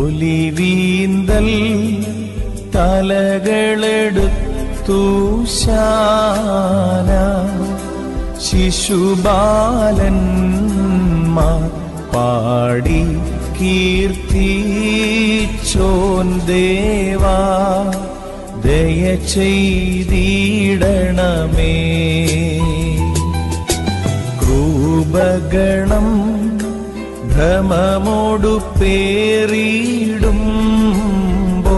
ഒലിവീന്തൽ തലകളെടുത്തു ശാന ശിശുബാലന്മാർ പാടി കീർത്തിച്ചോൻ ദേവാ ദയ ചെയ്തിടണമേ ക്രൂപഗണം ഭ്രമമോടു പേറിയിടുമ്പോ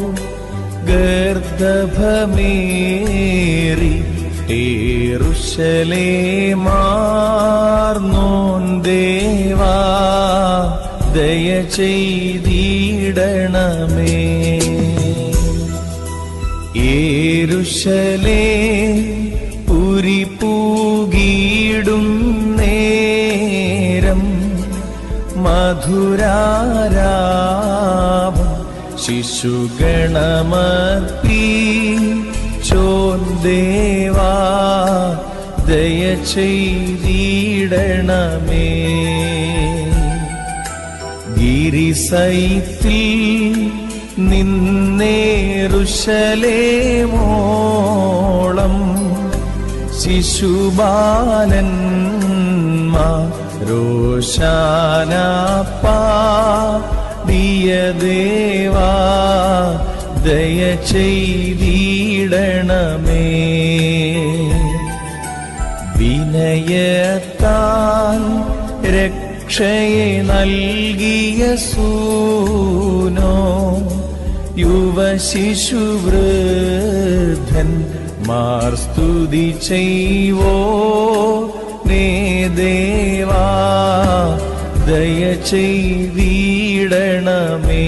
ഗർദഭമേറി ഏറുശലേ മാർന്നോൻ ദേവാ ദയ ചെയ്തിടണമേ ഏരുശലേ പുരി പൂകിയിടും നേരം മധുരാരാഭം ശിശുഗണമർപ്പി ചോൻ ദേവാ ദയ ചെയ്തിടണമേ ഗിരിസൈത്തിൽ നിന്നേറുശലേമോളം ശിശുബാലന്മാരോശാനപ്പാടിയ ദേവാ ദയ ചെയ്തിടണമേ വിനയത്താൽ രക്ഷയെ നൽകിയ സൂനോ യുവശിശുവൃദ്ധൻ മാർ സ്തുതി ചെയ്വോ നേ ദേവാ ദയ ചെയ്തിടണമേ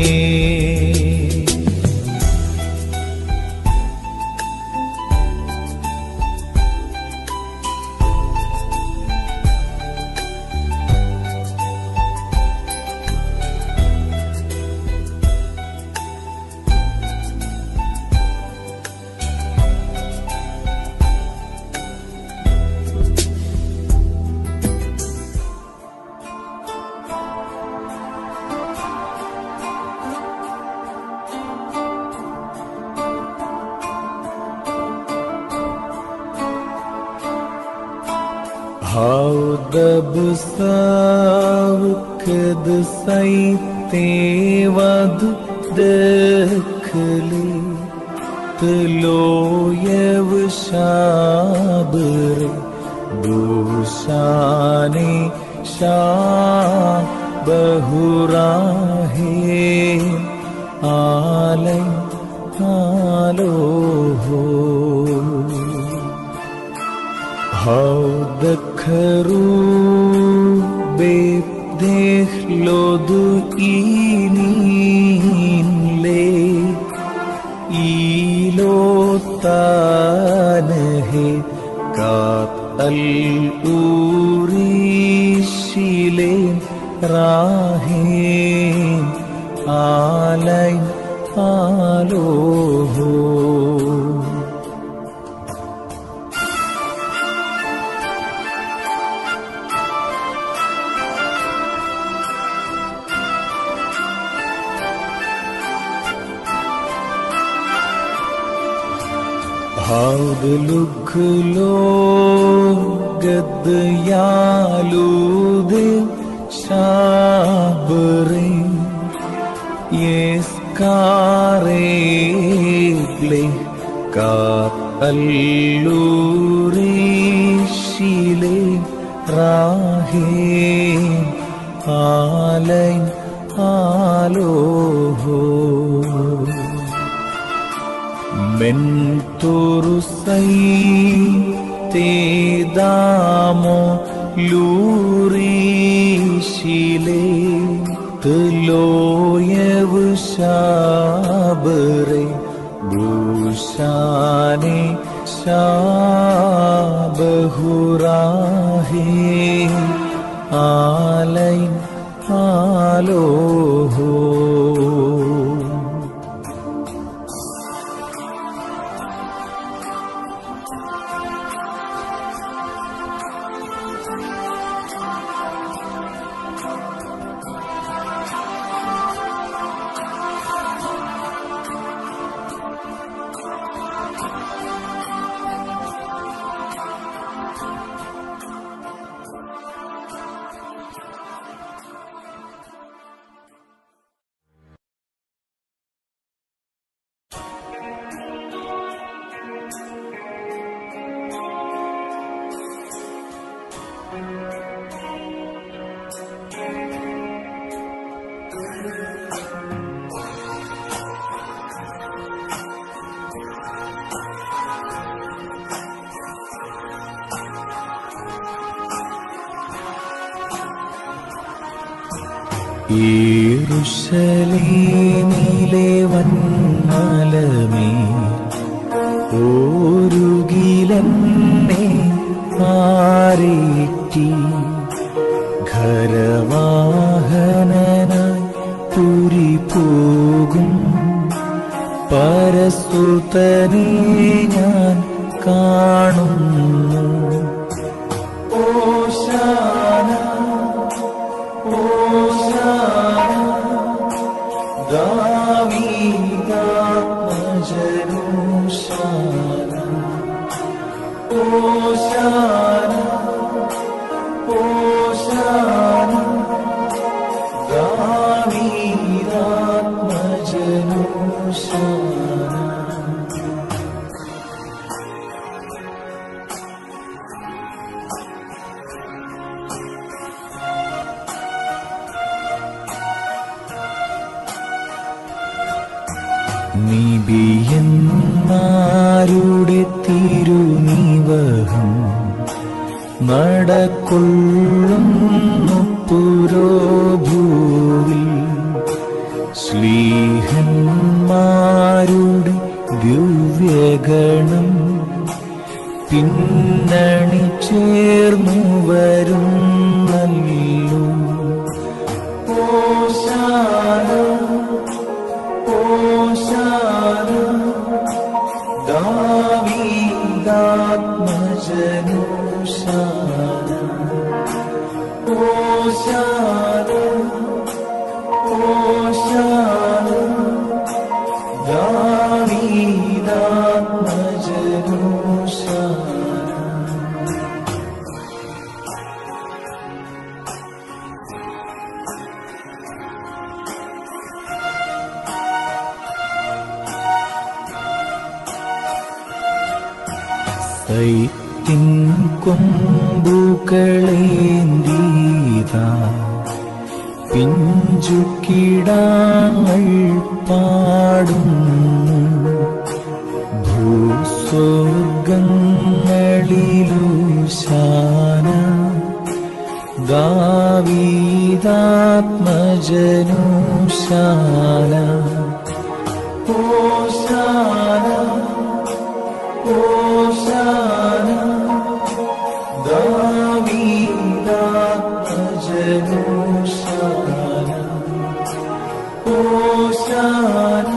Haudab savkad saitevad dekhli tloyev shabre dushane shah bahurahe alay aloho Haudakharu bepdeh lodu ininle ilotanhe kat al urishile rahim alay aloho हाउद लुख लो गद यालूद शाबरे ये स्कारे ग्ले का अल्लूरी शिले राहे आलै आलो हो menturusai te damo lurishile tloyev shabre bushane shabahurahe alay aloho യേറുശലേമിലെ വന്മലമേ ഓരുകിലെന്നെ ആരേറ്റി ഖരവാഹനനായി Puri പോകും പരസുതനെ ഞാൻ കാണുന്നു ഓശാന ഓശാന ദാവീദാത്മജനൂശാന ഓശാന ഓശാന ദാവീദാത്മജനൂശാന നിബിയന്മാരുടെ തിരുനിവഹം നടക്കൊള്ളുന്നു പുരോഭൂവിൽ ശ്ലീഹന്മാരുടെ ദിവ്യഗണം പിന്നണി ചേർന്നു വരുന്നല്ലോ ഓശാന ഓശാന ദാവീദാത്മജനൂശാന ഓശാന ഓശാന ദാവീദാത്മജനൂശാന സൈത്തിൻ കൊമ്പുകളേന്തീതാ പിഞ്ചുക്കിടാങ്ങൾ പാടുന്നു ഭൂസ്വർഗങ്ങളിലൂശാന ദാവീദാത്മജനൂശാന ഓശാന ഓശാന ദാവീദാത്മജനൂശാന ഓശാന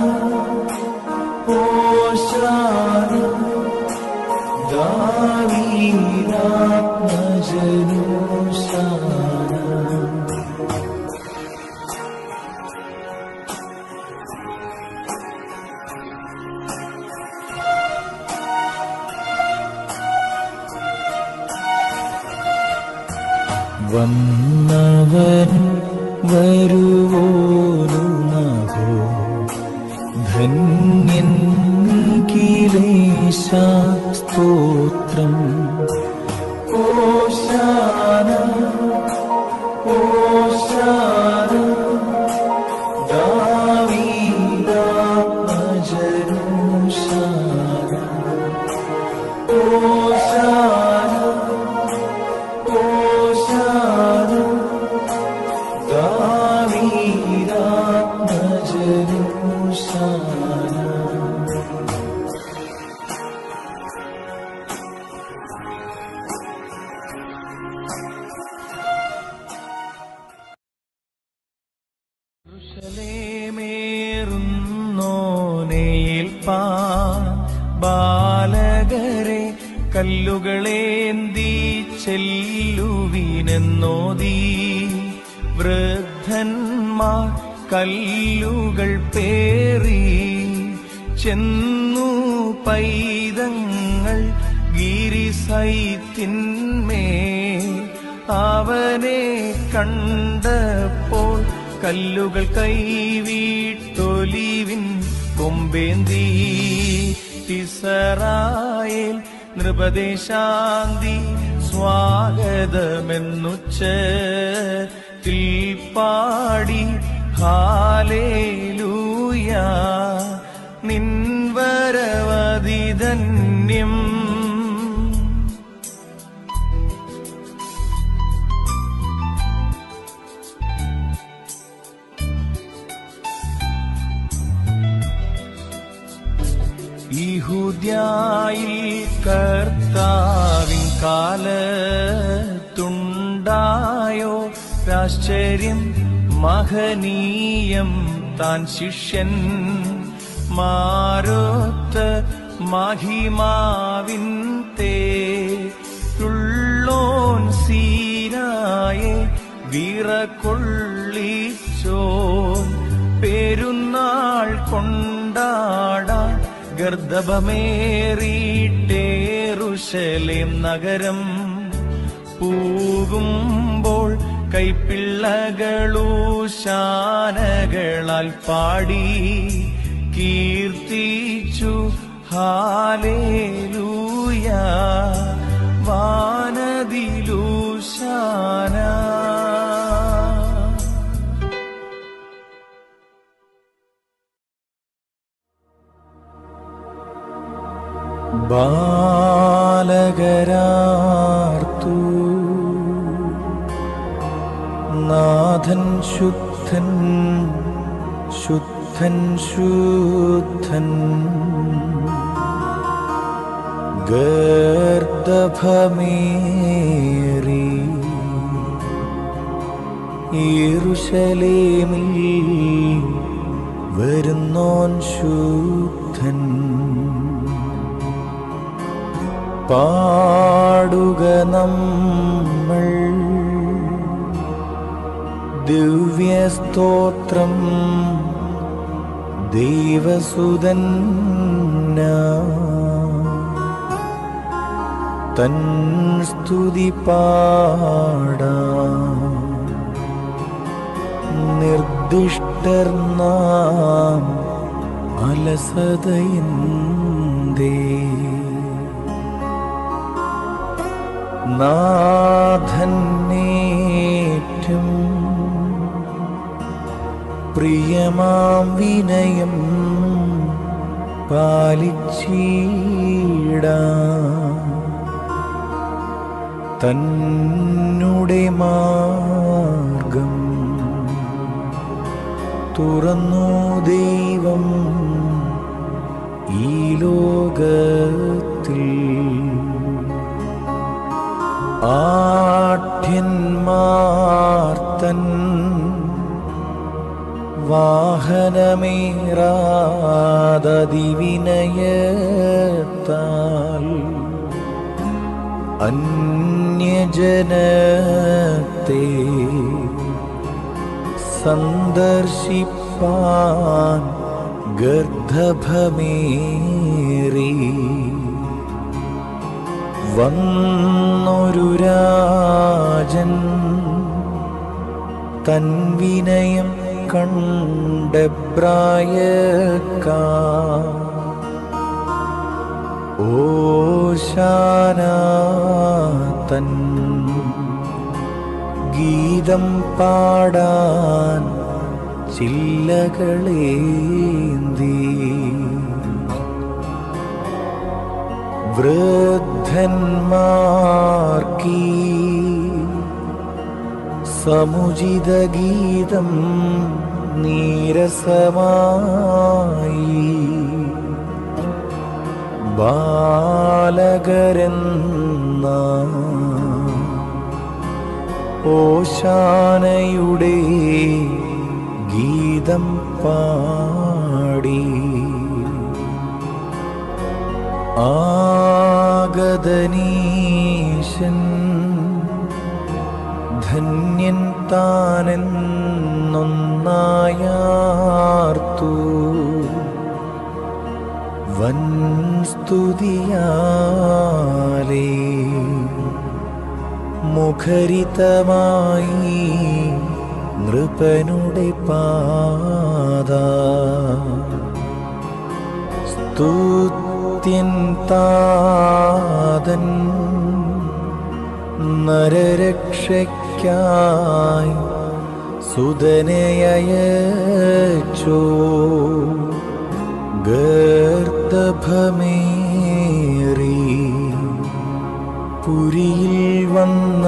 ഓശാന ദാവീദാത്മജനൂശാന വന്നവൻ വരുവോരുമഹോ ധന്യൻ നിഖിലേശ സ്തോത്രം ഓശാന ഓശാന ദാവീദാത്മജനൂശാന ഓശാന ഓശാന ദാവീദാത്മജനൂശാന േൽപ്പാൻ ബാലകരെ കല്ലുകളേന്തി ചെല്ലുവിനെന്നോതി വൃദ്ധന്മാർ കല്ലുകൾ പേറി ചെന്നു പൈതങ്ങൾ ഗിരിസൈത്തിന്മേ അവനെ കണ്ടപ്പോൾ കല്ലുകൾ കൈവീട്ടൊലിവിൻ കൊമ്പേന്തി ഇസറായേൽ നൃപദേശാന്തി സ്വാഗതമെന്നുച്ച പാടി ഹാലേലൂയ നിൻവരവതിധന്യം യഹൂദ്യായിൽ കർത്താവിൻ കാലത്തുണ്ടായോ ആശ്ചര്യം മഹനീയം താൻ ശിഷ്യൻ മാറോത്ത് മഹിമാവിൻ തേരുള്ളോൻ സീനായെ വിറകൊള്ളിച്ചോൻ പെരുന്നാൾ കൊണ്ടാടാൻ ഗർദഭമേറിയിട്ടേറുശലേം നഗരം പൂകുമ്പോൾ കൈപ്പിള്ളകളൂശാനകളാൽ പാടി കീർത്തിച്ചു ഹാലേലൂയ വാനദിലൂശാന ബാലകരാർത്തു നാഥൻ ശുദ്ധൻ ശുദ്ധൻ ശുദ്ധൻ ഗർദഭമേറി യെരൂശലേമിൽ വരുന്നോൻ ശുദ്ധൻ പാടുക നമ്മൾ ദിവ്യസ്തോത്രം ദൈവസുതൻ തൻ സ്തുതി പാടാ നിർദ്ദിഷ്ടർ നാം അലസതയന്തേ നാഥന്നേറ്റം പ്രിയമാം വിനയം പാലിച്ചീട തന്നുടെ മാർഗം തുറന്നു ദൈവം ഈ ലോകത്തിൽ ആഠ്യന്മാർത്തൻ വാഹനമേറാതതിവിനയത്താൽ അന്യജനത്തെ സന്ദർശിപ്പാൻ ഗർദ്ധഭമേറി വന്നൊരു രാജൻ തൻ വിനയം കണ്ടബ്രായക്കാ ഓശാനാതൻ ഗീതം പാടാൻ ചില്ലകളേന്തി വൃദ്ധന്മാർക്കീ സമുചിത ഗീതം നീരസമായി ബാലകരെന്ന ഓശാനയുടെ ഗീതം പാടി ആഗതനീശൻ ധന്യൻ താനെന്നൊന്നായാർത്തു വൻ സ്തുതിയാലേ മുഖരിതമായി നൃപനുടെ പാത സ്തുത്യൻ താതൻ നരരക്ഷയ്ക്കായി സുതനയച്ചോ ഗർദഭമേറി പുരിയിൽ വന്ന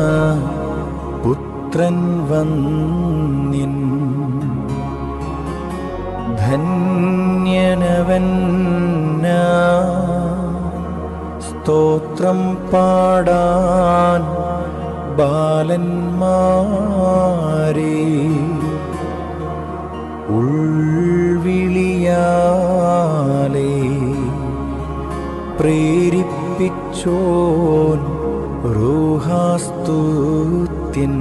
പുത്രൻ വന്യൻ ധന്യനവൻ സ്തോത്രം പാടാൻ ബാലന്മാരെ ഉൾവിളിയാലേ പ്രേരിപ്പിച്ചോൻ റൂഹാസ്തുത്യൻ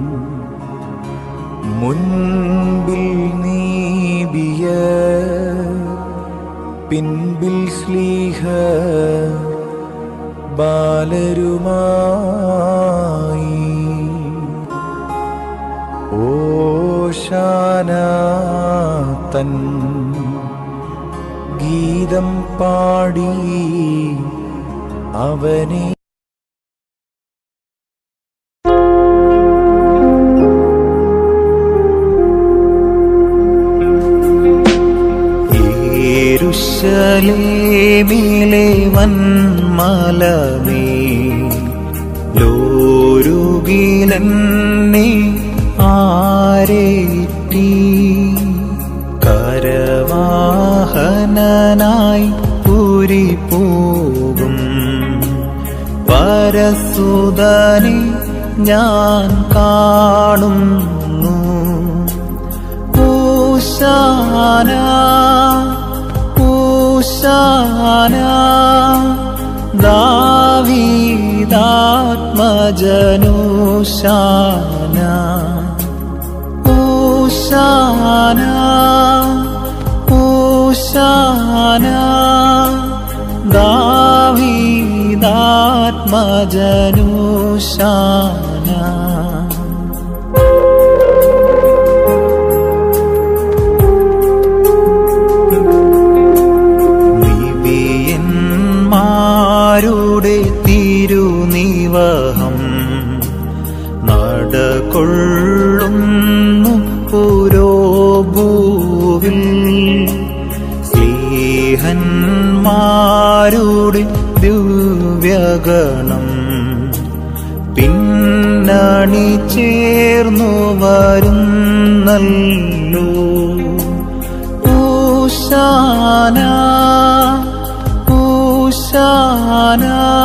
മുൻപിൽ നീബിയ പിൻപിൽ സ്ലീഹ ബാലരുമായി ഓശാനാത്തൻ ഗീതം പാടി അവനെ യേരുശലേമിലെ വന്മലമേ ലോരുകിലെന്നെ ആരേറ്റി കരവാഹനനായി പുരി പോകും പരസുതനെ ഞാൻ കാണുന്നു ഊശാന ഊശാന ദാവീദാത്മജനൂശാന ഊശാന ഊശാന ദാവീദാത്മജനൂശാന നിബിയന്മാരുടെ തിരുനിവഹം നടകൊള്ളുന്നു പുരോഭൂവിൽ സ്ലീഹന്മാരുടെ ദിവ്യഗണം പിന്നണി ചേർന്നു വരുന്നല്ലോ ഊശാന ഊശാന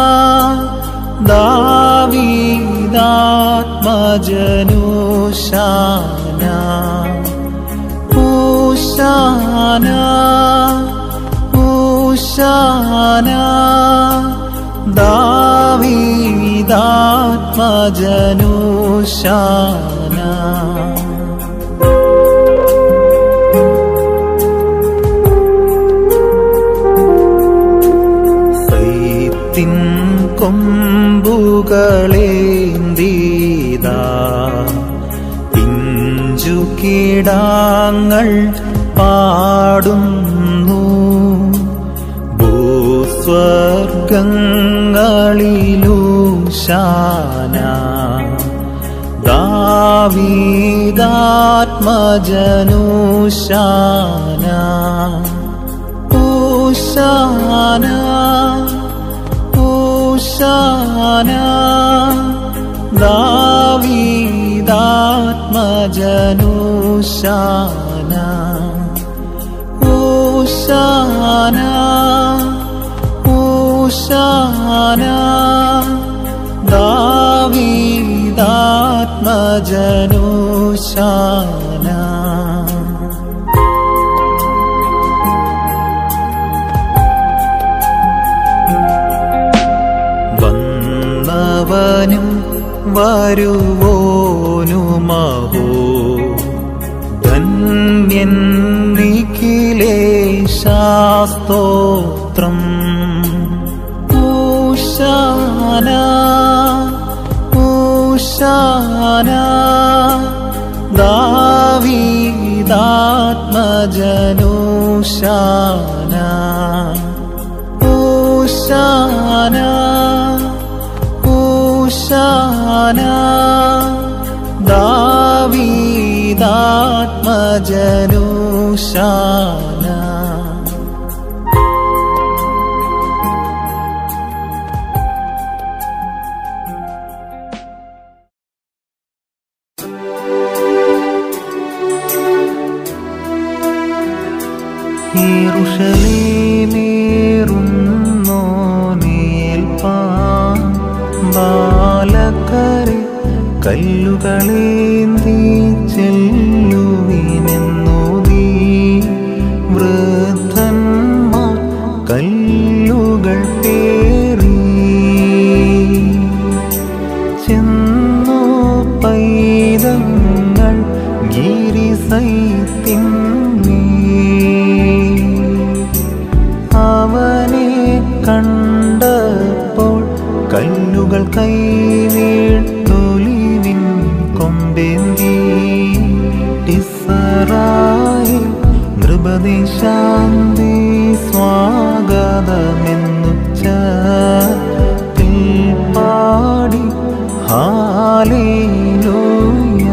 ദാവീദാത്മജനൂശാന ഊശാന ഊശാന ദാവീദാത്മജനൂശാന സൈത്തിൻ കൊമ്പുകളേന്തീതാ പിഞ്ചു കീടാങ്ങൾ പാടുന്നു ഭൂസ്വർഗങ്ങളിലൂശാന ദാവീദാത്മജനൂശാന ഊശാന ഊശാന ദാവീദാത്മജനൂശാന ഊശാന ഊശാന ദാവീദാത്മജനൂശാന വന്നവനും വരുവോനുമഹോ ധന്യൻ നിഖിലേശാസ്തോത്രം ഊശാന ഊശാന ദാവീദാത്മജനൂശാന ഊശാന ഊശാന ദാവീദാത്മജനൂശാന യെരൂശലേമേ കല്ലുകളേന്തി ചെല്ലുവിനെന്നു നീ വൃദ്ധന്മാർ കല്ലുകൾ പേറി ചെന്നു പൈതങ്ങൾ ഗിരിസൈത്തിന്മേ അവനെ കണ്ടപ്പോൾ കല്ലുകൾ കൈവീഴ്ത്തൊലിവിൻ കൊമ്പേന്തി ടിസറായി നൃപതി ശാന്തി സ്വാഗതമെന്നുച്ച പാടി ഹാലേലൂയ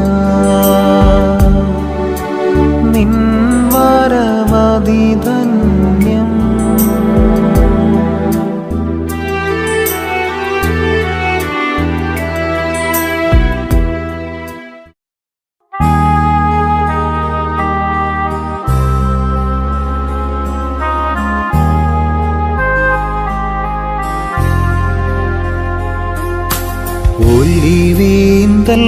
നിൻ വരവതി ധന്യം ഒലിവീന്തൽ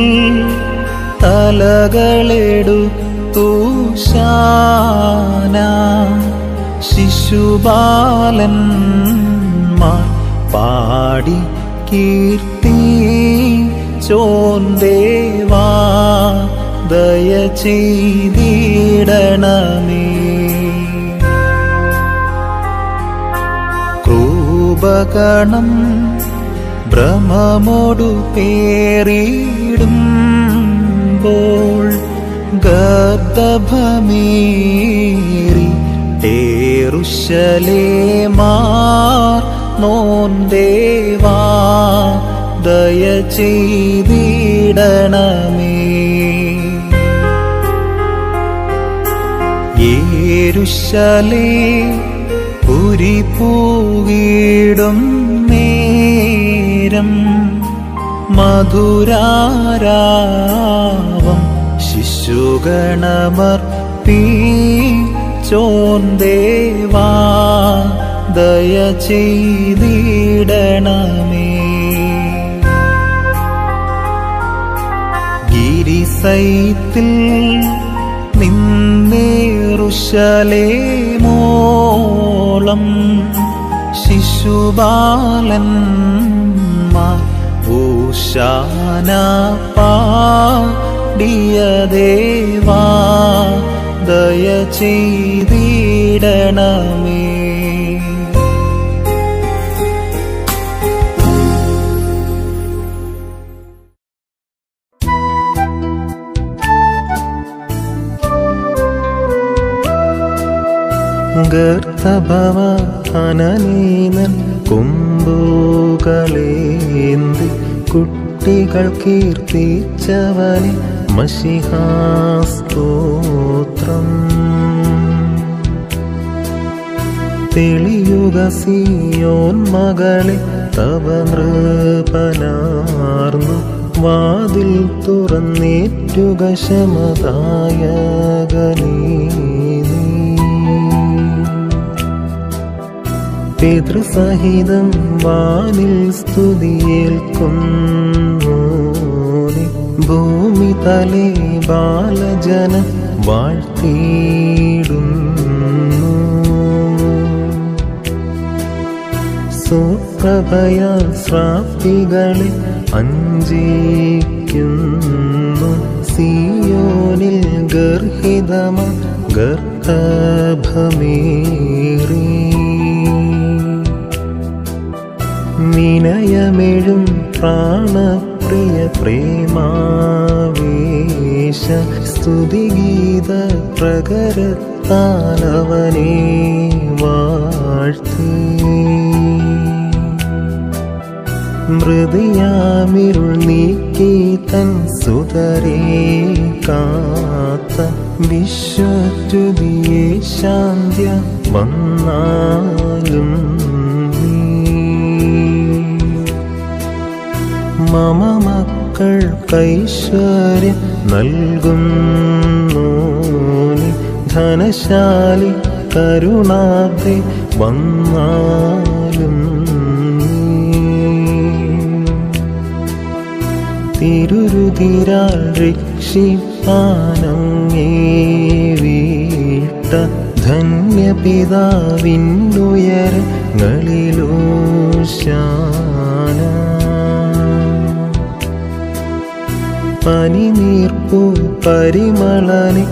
തലകളെടു തൂശാന ശിശുബാലന്മാർ പാടി കീർത്തി ചോന്തേവാ ദയ ചെയ്തിടണമേ ക്രൂപകണം ഭ്രമമോടു പേറിടുമ്പോൾ ഗർദഭമേറി ടേറുശലേമാർ നോന്തേവാ ദയ ചെയ്തിടണമേ യേരുശലേ പുരി പൂകിടും നേരം മധുരാരാവം ശിശുഗണമർപ്പി ചോന്തേവാ ദയ ചെയ്തിടണമേ ഗിരിസൈത്തിൽ നിന്നേറുശലേമോളം ശിശുബാലന്മാർ ഊശാന പാടിയ ദേവാ ദയ ചെയ്തിടണമേ ഗർത്തഭവ അനനീനൻ കൊമ്പുകളേന്തി കുട്ടികൾ കീർത്തിച്ചവനെ മഷിഹാസ്തോത്രം തെളിയുക സിയോൻ മകളെ തവ നൃപനാർന്നു വാതിൽ തുറന്നേറ്റുക ശമദായകനീ നീ. പിതൃസഹിതം വാനിൽ സ്തുതിയേൽക്കുന്നു നീ. ഭൂമി തലേ ബാലജന വാഴ്ത്തിയിടുന്നു സുപ്രഭയാൽ ശ്രാപ്പികളെ അഞ്ചിക്കുന്നു സിയോനിൽ ഗർഹിതമ ഗർഭമേറി വിനയമെഴും പ്രാണപ്രിയ പ്രേമാവേശ സ്തുതിഗീത പ്രകരത്താലവനെ വാഴ്ത്തി മൃദയാമിരുൾ നീക്കി തൻ സുതരേ കാത്ത വിശ്വദ്യുതിയെ ശാന്ത്യ വന്നാലും നീ മമ മക്കൾക്കൈശ്വര്യം നൽകുന്നു നീ. ധനശാലി കരുണാബ്ദെ വന്നാലും നീ. തിരുമുതിരാൽ രക്ഷിപ്പാനങ്ങേ വീട്ട ധന്യപിതാവിന്നുയരങ്ങളിലോ ശാന പനിനീർപ്പു പരിമളനി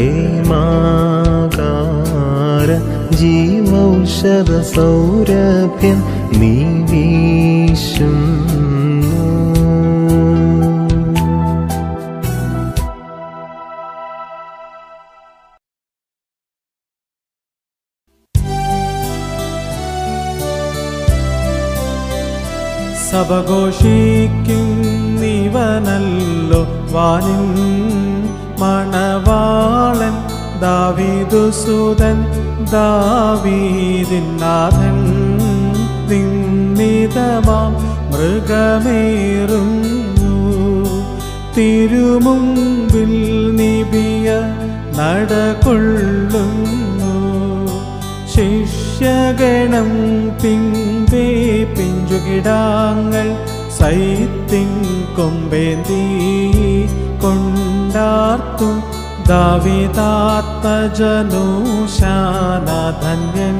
പ്രേമാകാര ജീവൗഷധ സൗരഭ്യം നീ വീശുന്നു സഭഘോഷിക്കും നീവനല്ലോ വാനിൻ മണവാളൻ ദാവീദുസുതൻ ദാവീദിൻ നാഥൻ നിന്നിതമാം മൃഗമേറുന്നു തിരുമുമ്പിൽ നിബിയ നടകൊള്ളുന്നു ശിഷ്യഗണം പിമ്പേ പിഞ്ചുകിടാങ്ങൾ സൈത്തിൻ കൊമ്പേന്തി കൊണ്ടാർത്തു ദാവിതാത്മജനൂശാനധന്യൻ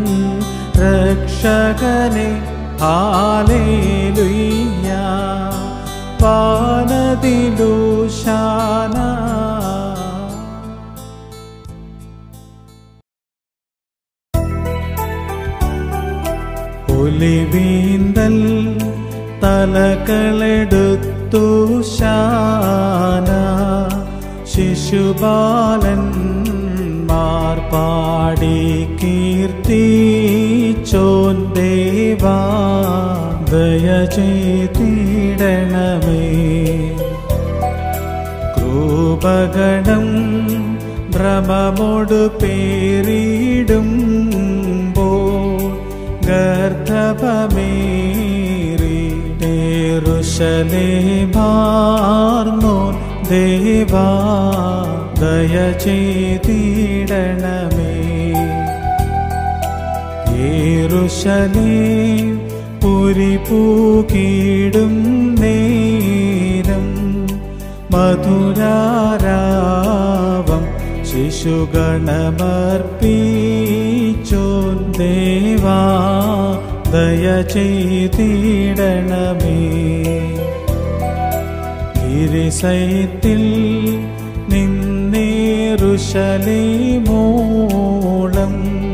രക്ഷകനെ ഹാലേലുയ്യ പാനതിലൂശാന ഒലിവീന്തൽ തലകളെടുത്തു ശാന ശിശുബാലൻ മാർപാടി കീർത്തിച്ചോൻ ദേവാ ദയ ചെയ്തിടണമേ ക്രൂപഗണം ഭ്രമമോട് പേരിടുമ്പോ ഗർദ്ധപമേറി േറുശലേ മാർന്നോൻ ദേവാ ദയ ചെയ്തിടണമേ യേറുശലേം പുരി പൂക്കിടും നേരം മധുരാരാവം ശിശുഗണമർപ്പിച്ചോൻ ദേവാ ദയ ചെയ്തിടണമേ ഗിരിസൈത്തിൽ നിന്നേറുശലേമോളം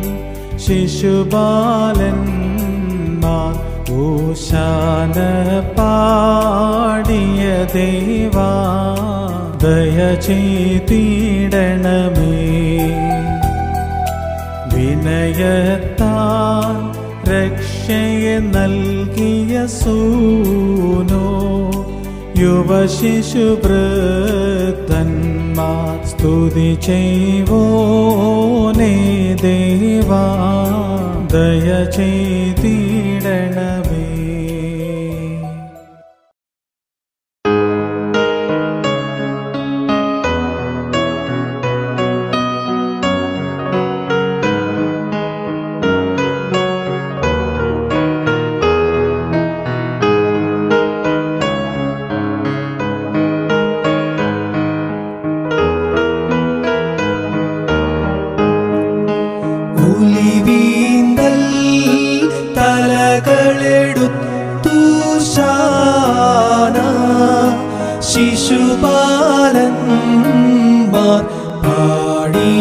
ശിശുബാലന്മാർ ഊശാന പാടിയ ദേവാ ദയ ചെയ്തിടണമേ വിനയത്താൽ രക്ഷയെ നൽകിയ സൂനോ യുവശിശുവൃദ്ധന്മാർ സ്തുതി ചെയ്വോനേ ദേവാ ദയ ചെയ്തിടണമേ ഉലിവീന്തൽ തലകളെടുത്തു ശാന ശിശുപാലന്മാർ പാടി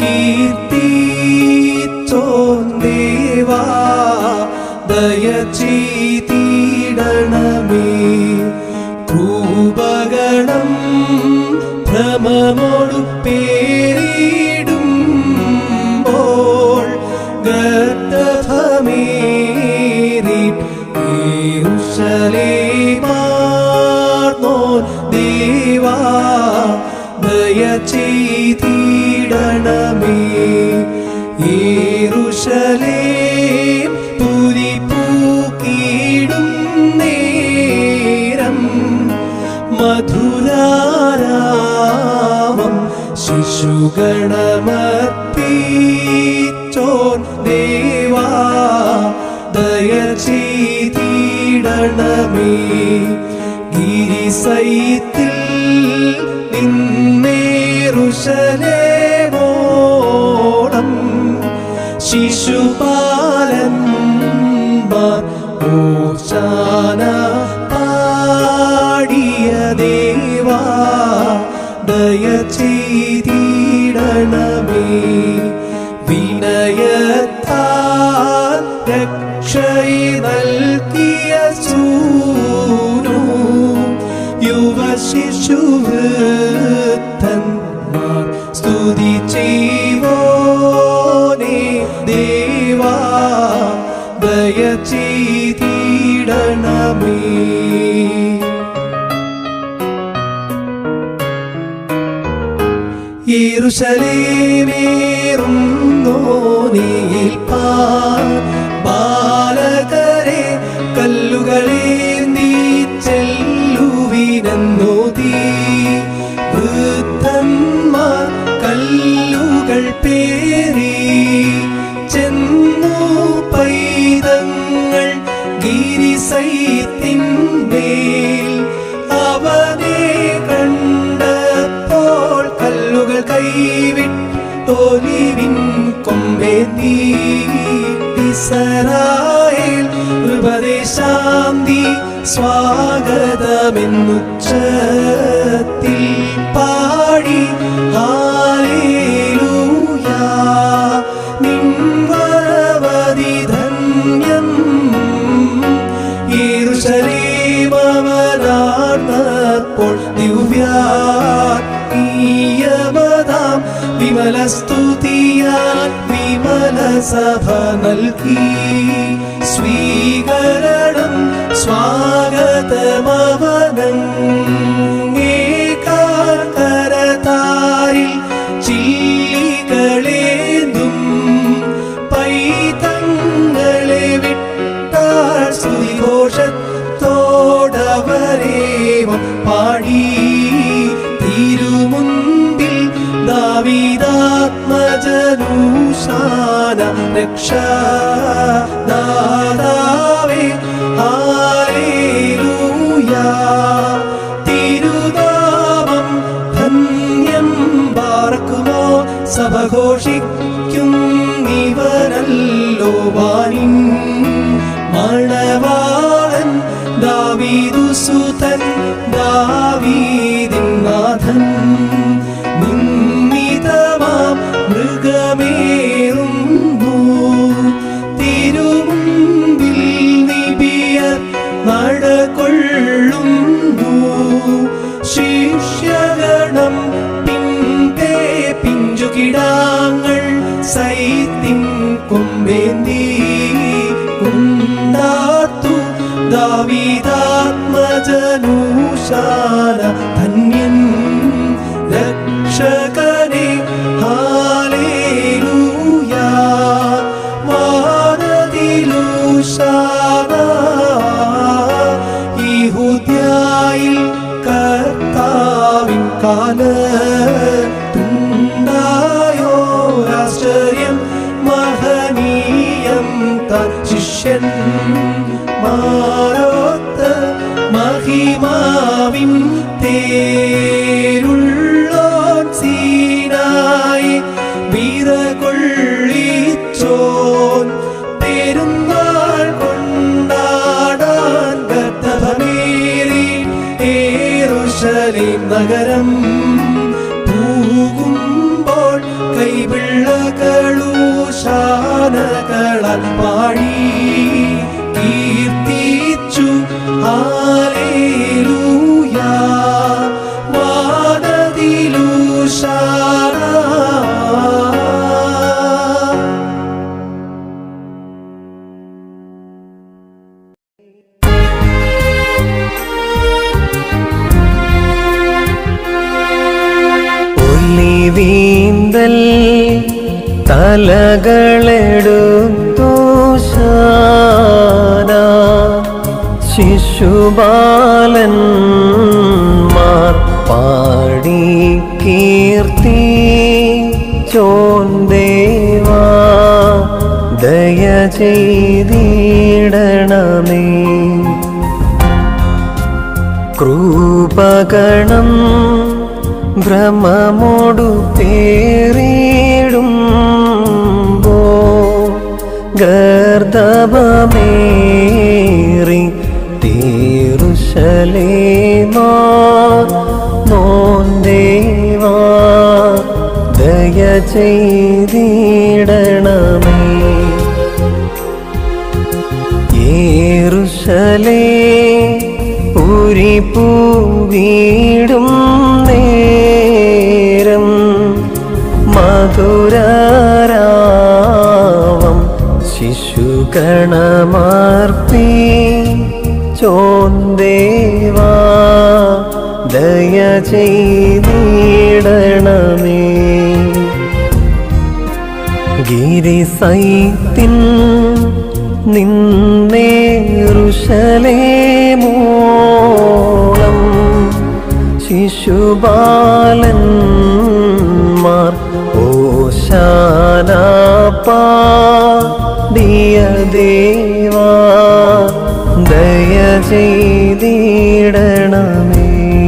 കീർത്തിച്ചോൻ ദേവാ ദയ ചെയ്തിടണമേ ക്രൂപഗണം ഭ്രമമോടു പേരിടുമ്പോൾ ഗർദ്ധമേറി യേരുശലേമാർന്നോൻ ദേവാ ദയ ചെയ്തിടണമേ യേരുശലേം പുരി പൂക്കിടും നേരം മധുരാരാമം ശിശുഗണമർപ്പിച്ചോൻ ദേവാ ദയ ചെയ്തിടണമേ ഗിരിസൈത്തിൽ നിന്നേറുശലേമോളം ശിശുപാലന്മാർ ഓശാന പാടിയ ദേവാ ദയ ചെയ്തിടണമേ വിനയത്താൽ രക്ഷയെ നൽകിയ സൂനു യുവശിശുവൃത്തന്മാർ സ്തുതി ചെയ്വോനേ ദേവാ ദയ ചെയ്തിടണമേ യേറുശലേമേറും നോനേൽപ്പാൻ ബാലകരെ കല്ലുകളെ നീ ചെല്ലുവിനെന്നോതി വൃദ്ധന്മാർ കല്ലുകൾ പേറി ചെന്നു പൈതങ്ങൾ ഗിരിസൈത്തിന്മേൽ അവനെ കണ്ടപ്പോൾ കല്ലുകൾ കൈവിട്ടൊലിവിൻ കൊമ്പേന്തി ഇസറായേൽ ഉപദേശാന്തി സ്വാഗതമെന്നുച്ചത്തിൽ പാടി ഹാലേലൂയാ നിൻവരവധി ധന്യം യേറുശലേമവനാർന്നപ്പോൾ ദിവ്യാത്മീയമതാം വിമല സ്തുതിയാൽ വിമല സഭ നൽകി സ്വീകരണം സ്വാഗതമവനേകാകരതാരിൽ ചില്ലികളേന്തും പൈതങ്ങളെ വിട്ടാൽ സ്തുതിഘോഷത്തോടവരേവം പാടി തിരുമുൻപിൽ ദാവിദാത്മജനൂശാന രക്ഷാദാതാവേ ഹാലേലൂയാ തിരുനാമം ധന്യം പാർക്കുമോ സഭ ഘോഷിക്കും ഇവനല്ലോ വാനിൻ മണവാളൻ ദാവീദുസുതൻ ദാവീദിൻ നാഥൻ നിന്നിതമാം മൃഗമേറുന്നു തിരുമുമ്പിൽ നിബിയർ നടകൊള്ളുന്നു ശിഷ്യഗണം പിൻപേ പിഞ്ചുകിടാങ്ങൾ സൈത്തിൻ കൊമ്പേന്തി ഉണ്ടാത്തു ദാവിദാത്മജനൂശാന ധന്യൻ രക്ഷകനെ ഹാലേലൂയാ വാനതിലൂശാന യഹൂദ്യായിൽ കർത്താവിൻ കാലത്തുണ്ടായോ ആശ്ചര്യം മഹനീയം താൻ ശിഷ്യൻ മാറോത്ത് മഹിമാവിൻ തേരുള്ളോൻ സീനായി വിറകൊള്ളിച്ചോൻ പെരുന്നാൾ കൊണ്ടാടാൻ ഗർഭമേറി ഏറുശലേം നഗരം പൂകുമ്പോൾ കൈവിള്ളകളൂശാനകളാൽ പാടി കീർത്തിച്ചു ഹാലേലൂയാ വാനതിലൂശാന ഒലിവീന്തൽ തലകളെടുത്തു ശാന ശിശുബാലന്മാർ പാടി കീർത്തി ചോന്ദേവാ ദയ ചെയ്തിടണമേ ധൂപഗണം ഭ്രമമോടു പേറിടുമ്പോ ഗർദഭമേറി തീരുശലേമാ മോന്തേവാ ദയ ചെയ്തിടണമേ യേറുശലേ പുരി പൂവീടും നേരം മധുരാരാവം ശിശുഗണമാർപ്പി ചോന്തേവാ ദയ ചെയ്തിടണമേ ഗിരിസൈത്തിൻ നിന്നേറുശലേമോളം ശിശുബാലന്മാർ ഓശാനാപ്പാടിയ ദേവാ ദയ ചെയ്തിടണമേ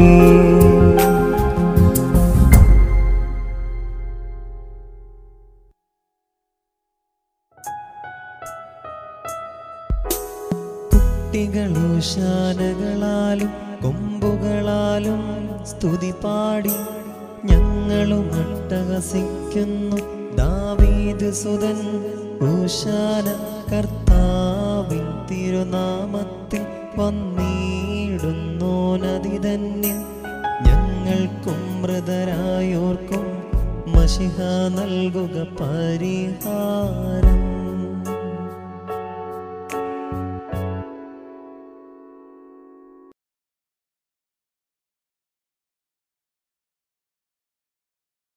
കുട്ടികളൂശാനകളാലും കൊമ്പുകളാലും സ്തുതി പാടി ഞങ്ങളും അട്ടഹസിക്കുന്നു ദാവീദ് സുതൻ ഊശാന കർത്താവിൻ തിരുനാമത്തിൽ വന്നു